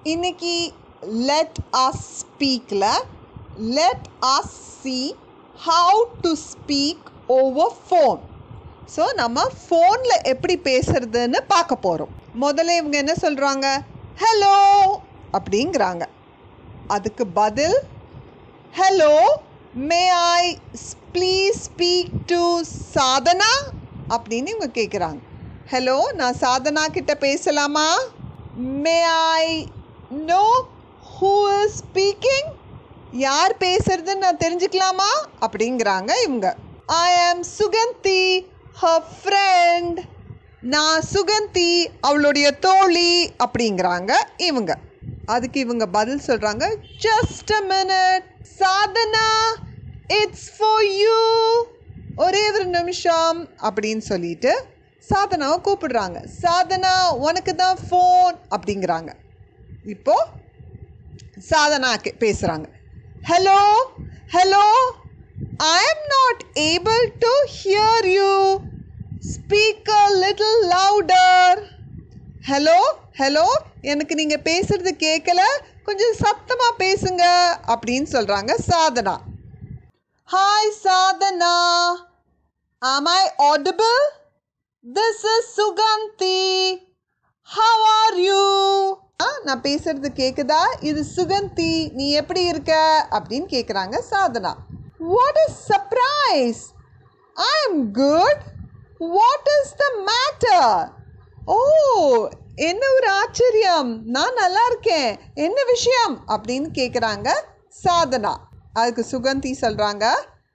இன்னைக்கு let us ஸ்பீக்கில் let us see how to speak over phone so நம்ம ஃபோனில் எப்படி பேசுறதுன்னு பார்க்க போகிறோம் முதல்ல இவங்க என்ன சொல்கிறாங்க ஹலோ அப்படிங்கிறாங்க அதுக்கு பதில் hello may I please speak to Sadhana அப்படின்னு இவங்க கேட்குறாங்க ஹலோ நான் சாதனா கிட்ட பேசலாமா may I know who is speaking யார் பேசுறதுன்னு நான் தெரிஞ்சுக்கலாமா அப்படிங்கிறாங்க இவங்க ஐ ஆம் சுகந்தி ஹர் ஃப்ரெண்ட் நான் சுகந்தி அவளுடைய தோழி அப்படிங்கிறாங்க இவங்க அதுக்கு இவங்க பதில் சொல்கிறாங்க just a minute Sadhana it's for you ஒரே ஒரு நிமிஷம் அப்படின்னு சொல்லிட்டு சாதனாவை கூப்பிடுறாங்க சாதனா உனக்கு தான் ஃபோன் அப்படிங்கிறாங்க இப்போ சாதனா கே- பேசுறாங்க hello hello I am not able to hear you speak a little louder hello hello எனக்கு நீங்க பேசுறது கேட்கல கொஞ்சம் சத்தமா பேசுங்க அப்படின்னு சொல்றாங்க Sadhana hi Sadhana am i audible this is Suganthi how are you ஆ நான் பேசுறது கேக்குதா இது சுகந்தி நீ எப்படி இருக்க அப்படின்னு கேக்குறாங்க Sadhana what is surprise i am good what is the matter ஓ என்ன ஒரு ஆச்சரியம் நான் நல்லா இருக்கேன் என்ன விஷயம் அப்படின்னு கேக்குறாங்க சாதனா அதுக்கு சுகந்தி சொல்றாங்க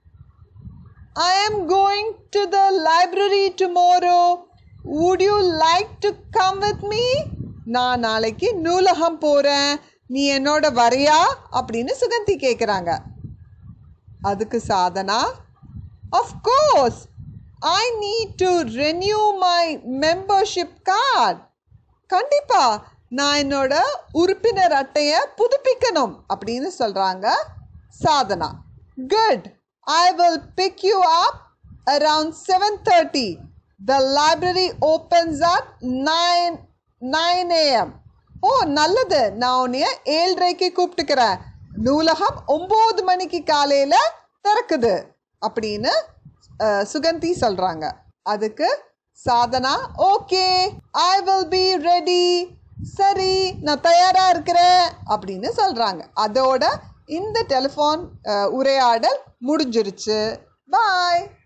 I am going to the library tomorrow. Would you like to come with me? நான் நாளைக்கு நூலகம் போகிறேன் நீ என்னோட வரையா அப்படின்னு சுகந்தி கேட்குறாங்க அதுக்கு Sadhana of course I need to renew my membership card கண்டிப்பா நான் என்னோட உறுப்பினர் அட்டையை புதுப்பிக்கணும் அப்படின்னு சொல்றாங்க Sadhana good I will pick you up around seven thirty the library opens at nine nine AM ஓ நல்லது நான் உன்னைய ஏழ்ரைக்கு கூப்பிட்டுக்கிறேன் நூலகம் ஒம்பது மணிக்கு காலையில் திறக்குது அப்படின்னு அஹ், சுகந்தி சொல்கிறாங்க அதுக்கு Sadhana okay I will be ready சரி நான் தயாரா இருக்கிறேன் அப்படின்னு சொல்றாங்க அதோட இந்த டெலிஃபோன் உரையாடல் முடிஞ்சிருச்சு பாய்